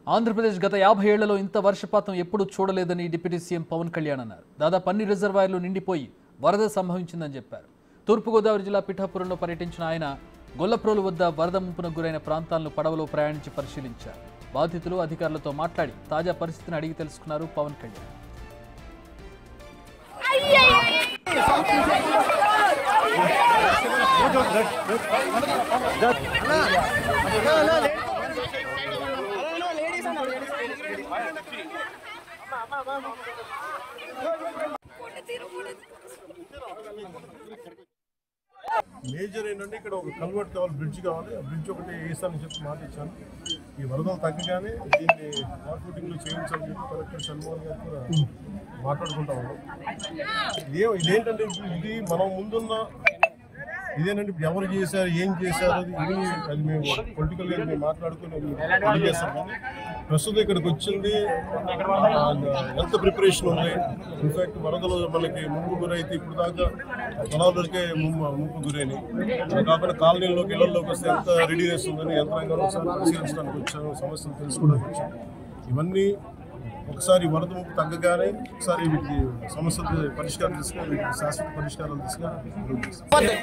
ఆంధ్రప్రదేశ్ గత యాభై ఏళ్లలో ఇంత వర్షపాతం ఎప్పుడూ చూడలేదని డిప్యూటీ సీఎం పవన్ కళ్యాణ్ అన్నారు దాదాపు అన్ని రిజర్వాయర్లు నిండిపోయి వరద సంభవించిందని చెప్పారు తూర్పుగోదావరి జిల్లా పిఠాపురంలో పర్యటించిన ఆయన గొల్లప్రోలు వద్ద వరద ముంపున గురైన ప్రాంతాలను పడవలో ప్రయాణించి పరిశీలించారు బాధితులు అధికారులతో మాట్లాడి తాజా పరిస్థితిని అడిగి తెలుసుకున్నారు పవన్ కళ్యాణ్ మేజర్ ఏంటంటే ఇక్కడ ఒక కన్వర్ట్ కావాలి బ్రిడ్జ్ కావాలి ఆ బ్రిడ్జ్ ఒకటి వేసానని చెప్పి మాట ఇచ్చాను ఈ వరదలు తగ్గగానే దీన్ని మార్కెటింగ్లో చేయించాలని చెప్పి కలెక్టర్ షణ్మోహన్ గారు కూడా మాట్లాడుకుంటా ఉన్నాం ఇదే ఇదేంటంటే ఇప్పుడు ఇది మనం ముందున్న ఇదేనంటే ఇప్పుడు ఎవరు చేశారు ఏం చేశారు అది ఇది అది మేము పొలిటికల్గా మేము మాట్లాడుకుని తెలియజేస్తాం కానీ ప్రస్తుతం ఇక్కడికి వచ్చింది హెల్త్ ప్రిపరేషన్ ఉంది ఇన్ఫాక్ట్ వరదలు మనకి ముంపు గురైతే ఇప్పుడు దాకా పొలాలకే ముంపు ముంపు గురైనాయి అలా కాకుండా కాలనీలోకి ఇళ్లలోకి వస్తే ఎంత రెడీనెస్ ఉందని యంత్రాంగంలో ఒకసారి పరిశీలించడానికి వచ్చాను సమస్యలు తెలుసుకోవడానికి వచ్చాను ఇవన్నీ ఒకసారి వరద ముప్పు తగ్గగానే ఒకసారి వీటికి సమస్యలు పరిష్కారం తీసుకుని వీటికి శాశ్వత పరిష్కారం తీసుకుని అభివృద్ధి చేస్తాం.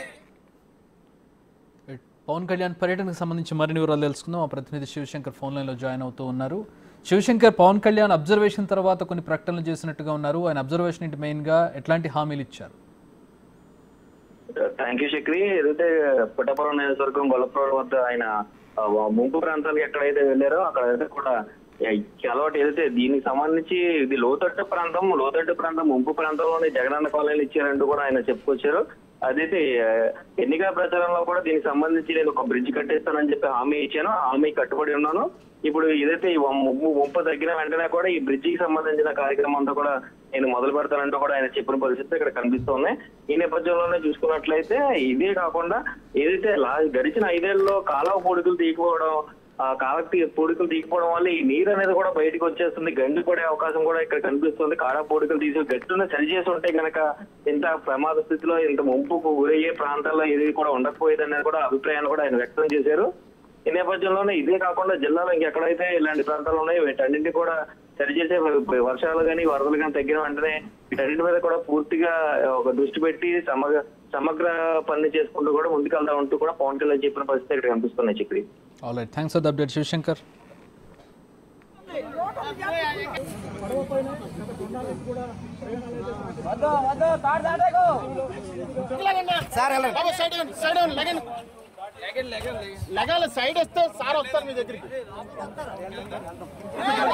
పవన్ కళ్యాణ్ పర్యటనకు సంబంధించి మరిన్ని వివరాలు తెలుసుకుందాం మా ప్రతినిధి శివశంకర్ ఫోన్ లైన్లో జాయిన్ అవుతూ ఉన్నారు శివశంకర్ పవన్ కళ్యాణ్ అబ్జర్వేషన్ తర్వాత కొన్ని ప్రకటనలు చేసినట్టుగా ఉన్నారు ఆయన అబ్జర్వేషన్ ఏంటి మెయిన్గా ఎట్లాంటి హామీలు ఇచ్చారు థ్యాంక్ యూ చక్రి ఏదైతే పుట్టపురం నియోజకవర్గం గొల్లపురం వద్ద ఆయన ఆ, ముంపు ప్రాంతాలకు ఎక్కడైతే వెళ్ళారో అక్కడ అయితే కూడా ఈ అలవాటు ఏదైతే దీనికి సంబంధించి ఇది లోతట్టు ప్రాంతం లోతట్టు ప్రాంతం ముంపు ప్రాంతంలోనే జగనన్న కాలనీలు ఇచ్చారంటూ కూడా ఆయన చెప్పుకొచ్చారు అదైతే ఆ, ఎన్నికల ప్రచారంలో కూడా దీనికి సంబంధించి నేను ఒక బ్రిడ్జ్ కట్టేస్తానని చెప్పి హామీ ఇచ్చాను ఆ హామీ కట్టుబడి ఉన్నాను ఇప్పుడు ఏదైతే ఈ ముంపు ముంపు తగ్గిన వెంటనే కూడా ఈ బ్రిడ్జికి సంబంధించిన కార్యక్రమం అంతా కూడా నేను మొదలు పెడతానంటూ కూడా ఆయన చెప్పిన పరిస్థితి ఇక్కడ కనిపిస్తోంది ఈ నేపథ్యంలోనే చూసుకున్నట్లయితే ఇదే కాకుండా ఏదైతే లా గడిచిన ఐదేళ్లలో కాలువ పూడికలు తీయకపోవడం ఆ కాలకి పూడికలు తీయకపోవడం వల్ల ఈ నీరు అనేది కూడా బయటకు వచ్చేస్తుంది గండి పడే అవకాశం కూడా ఇక్కడ కనిపిస్తుంది కాడ పూడికలు తీసి గట్టున సరి చేసి ఉంటే గనక ఇంత ప్రమాద స్థితిలో ఇంత ముంపుకు గురయ్యే ప్రాంతాల్లో ఇది కూడా ఉండకపోయేది అనేది కూడా అభిప్రాయాన్ని కూడా ఆయన వ్యక్తం చేశారు ఈ నేపథ్యంలోనే ఇదే కాకుండా జిల్లాలో ఇంకెక్కడైతే ఇలాంటి ప్రాంతాలు ఉన్నాయో వీటన్నింటి కూడా సరిచేసే వర్షాలు కానీ వరదలు కానీ తగ్గిన వెంటనే వీటన్నిటి మీద కూడా పూర్తిగా ఒక దృష్టి పెట్టి సమగ్ర సమగ్ర పని చేసుకుంటూ కూడా ముందుకెళ్తా ఉంటూ కూడా పవన్ కళ్యాణ్ చెప్పిన పరిస్థితి ఇక్కడ కనిపిస్తున్నాయి Chakri all right thanks for the update Shivashankar Babu side ఇవ్వండి, సైడ్ ఇవ్వండి, లెగండి. లెగాలి సైడ్ వస్తే సార్ వస్తారు మీ దగ్గరికి